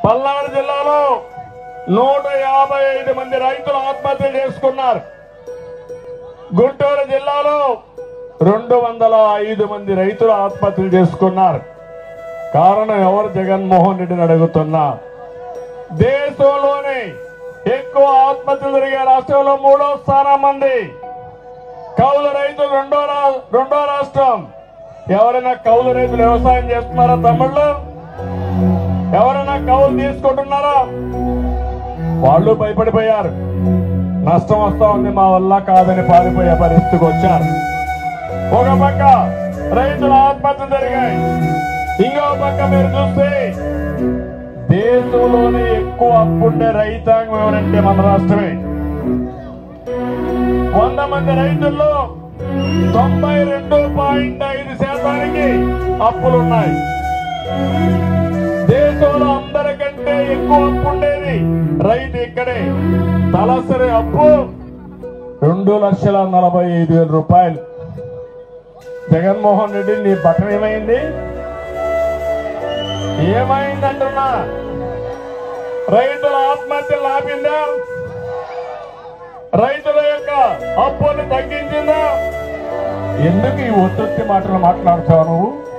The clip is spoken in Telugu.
పల్నాడు జిల్లాలో నూట యాభై ఐదు మంది రైతులు ఆత్మహత్య చేసుకున్నారు గుంటూరు జిల్లాలో రెండు వందల ఐదు మంది రైతులు ఆత్మహత్యలు చేసుకున్నారు కారణం ఎవరు జగన్మోహన్ రెడ్డిని అడుగుతున్నా దేశంలోనే ఎక్కువ ఆత్మహత్యలు జరిగే రాష్ట్రంలో మూడో స్థానం మంది కౌలు రైతులు రెండో రా- రెండో రాష్ట్రం ఎవరైనా కౌలు రైతులు వ్యవసాయం చేస్తున్నారా తమ్ముళ్ళు ఎవరైనా కౌలు తీసుకుంటున్నారా వాళ్ళు భయపడిపోయారు నష్టం వస్తా ఉంది మా వల్ల కాదని పారిపోయే పరిస్థితికి వచ్చారు ఒక పక్క రైతుల ఆత్మహత్య జరిగాయి ఇంకో పక్క మీరు చూస్తే దేశంలోనే ఎక్కువ అప్పుండే రైతాంగం ఎవరంటే మన రాష్ట్రమే వంద మంది రైతుల్లో తొంభై రెండు పాయింట్ ఐదు శాతానికి అప్పులున్నాయి దేశంలో అందరికంటే ఎక్కువ అప్పు ఉండేది రైతు ఇక్కడే తలసరి అప్పు రెండు లక్షల నలభై ఐదు వేల రూపాయలు జగన్మోహన్ రెడ్డి నీ బట్టం ఏమైంది ఏమైందంటున్నా రైతుల ఆత్మహత్యలు ఆపిందా రైతుల యొక్క అప్పుల్ని తగ్గించిందా ఎందుకు ఈ ఒత్తిడి మాటలు మాట్లాడుతావు నువ్వు